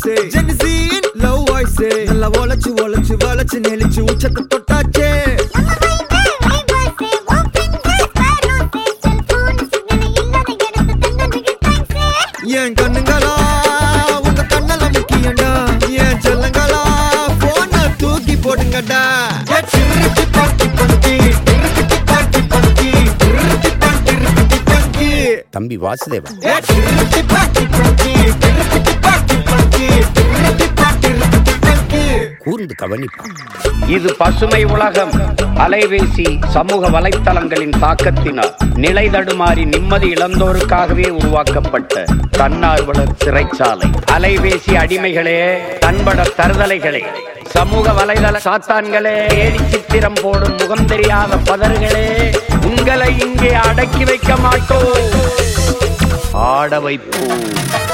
voice ஜென்சியின் love voice நல்லா ஒளச்சு ஒளச்சு வளைச்சு நெளிச்சு உச்சத்தை தொட்டாச்சே என் கண்ணுங்களா உங்க கண்ணல முக்கியண்டா என் செல்லங்களா போன தூக்கி போடுங்கடா ஏ சிறுக்கி பாக்கி பங்கி சிறுக்கி பாக்கி பங்கி சிறுக்கி பாக்கி சிறுக்கி பங்கி தம்பி வாசுதேவா ஏ சிறுக்கி பாக்கி பங்கி சிறுக்கி பாக்கி பங்கி சிறுக்கி பாக்கி சிறுக்கி பங்கி கூர்ந்து கவனிப்பான் இது பசுமை உலகம் அலைபேசி சமூக வலைத்தளங்களின் தாக்கத்தினால் நிலை தடுமாறி நிம்மதி இழந்தோருக்காகவே உருவாக்கப்பட்ட தன்னார்வலர் சிறைச்சாலை அலைபேசி அடிமைகளே தன்பட தருதலைகளே சமூக வலைதள சாத்தான்களே ஏடி சித்திரம் போடும் முகம் தெரியாத பதர்களே உங்களை இங்கே அடக்கி வைக்க மாட்டோம் ஆட வைப்போம்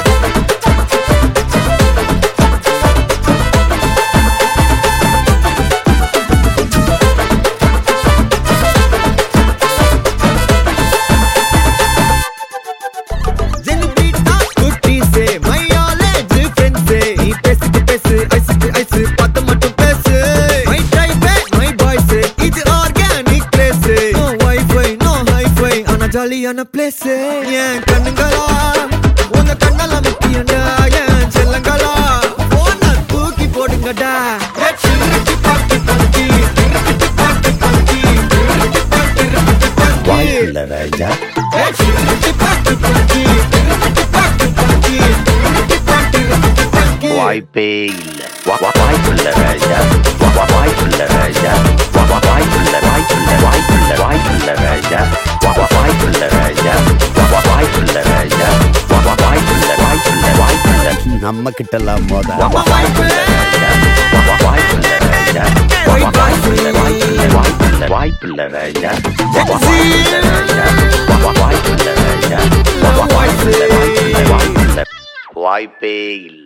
ஜெனிபிட்டா குட்டி சே மையாலே ஃப்ரெண்ட் சே நீ பேசிட்டு பேசு ஐஸுக்கு ஐஸ் பார்த்து மட்டும் பேசு மை டைப் மை பாய்ஸ் இது organic place no wifi no hifi ஆனா ஜாலியான பிளேஸ் என் கண்ணுங்களா உங்க கண்ணால முக்கியண்டா என் செல்லங்களா போன தூக்கி போடுங்கடா ஏ சிறுக்கி பாக்கி பங்கி சிறுக்கி பாக்கி பங்கி சிறுக்கி பாக்கி சிறுக்கி பங்கி வாய்ப்புள்ள ராஜா ஏ சிறுக்கி பாக்கி பங்கி சிறுக்கி பாக்கி பங்கி சிறுக்கி பாக்கி சிறுக்கி பங்கி வாய்ப்பே இல்ல வா- வா- வாய்ப்புள்ள ராஜா வா- வா- வாய்ப்புள்ள ராஜா வா- வா- வாய்ப்புள்ள வாய்ப்புள்ள வாய்ப்புள்ள வாய்ப்புள்ள ராஜா வா- வா- வாய்ப்புள்ள ராஜா வா- வா- வாய்ப்புள்ள ராஜா வா- வா- வாய்ப்புள்ள வாய்ப்புள்ள வாய்ப்புள்ள நம்ம கிட்டலாம் மோத வா- வா- வாய்ப்புள்ள ராஜா வா- வா- வாய்ப்புள்ள ராஜா வா- வா- வாய்ப்புள்ள வாய்ப்புள்ள வாய்ப்புள்ள வாய்ப்புள்ள ராஜா வா- வா- வாய்ப்புள்ள ராஜா வா- வா- வாய்ப்புள்ள ராஜா வா- வா- வாய்ப்புள்ள வாய்ப்புள்ள வாய்ப்புள்ள வாய்ப்பே இல்லை